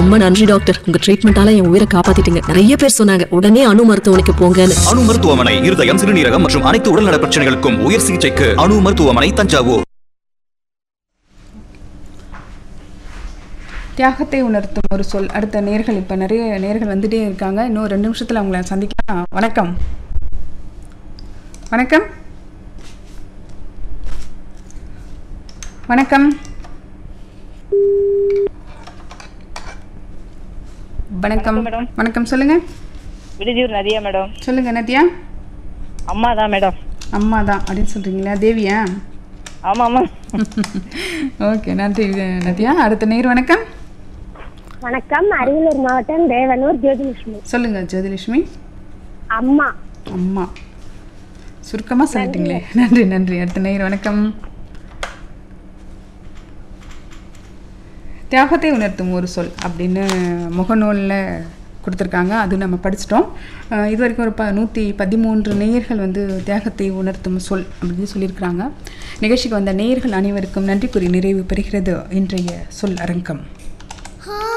ரொம்ப நன்றி டாக்டர் உங்க ட்ரீட்மெண்டால என் உயிரை காப்பாத்திட்டீங்க நிறைய பேர் சொன்னாங்க உடனே அணு மருத்துவமனைக்கு போங்கன்னு அணு மருத்துவமனை இருதயம் சிறுநீரகம் மற்றும் அனைத்து உடல்நல பிரச்சனைகளுக்கும் உயர் சிகிச்சைக்கு அணு மருத்துவமனை தஞ்சாவூர் தியாகத்தை உணர்த்தும் ஒரு சொல் அடுத்த நேர்கள் இப்போ நிறைய நேர்கள் வந்துட்டே இருக்காங்க இன்னும் ரெண்டு நிமிஷத்தில் அவங்கள சந்திக்கலாம் வணக்கம் வணக்கம் வணக்கம் வணக்கம் மேடம். வணக்கம் சொல்லுங்க விடுதியூர் நதியா மேடம் சொல்லுங்க நதியா அம்மா தான் மேடம் அம்மா தான் அப்படின்னு சொல்றீங்களா தேவியா ஆமா ஆமா ஓகே நன்றி நதியா அடுத்த நேர் வணக்கம் வணக்கம் அரியலூர் மாவட்டம் தேவனூர் ஜோதிலட்சுமி சொல்லுங்க ஜோதிலட்சுமி அம்மா அம்மா சுருக்கமாக சொல்லிட்டீங்களே நன்றி நன்றி அடுத்த நேர் வணக்கம் தியாகத்தை உணர்த்தும் ஒரு சொல் அப்படின்னு முகநூலில் கொடுத்துருக்காங்க அது நம்ம படிச்சிட்டோம் அஹ் இது வரைக்கும் ஒரு ப நூற்றி பதிமூன்று நேயர்கள் வந்து தியாகத்தை உணர்த்தும் சொல் அப்படின்னு சொல்லியிருக்கிறாங்க நிகழ்ச்சிக்கு வந்த நேயர்கள் அனைவருக்கும் நன்றி கூறி நிறைவு பெறுகிறது இன்றைய சொல் அரங்கம்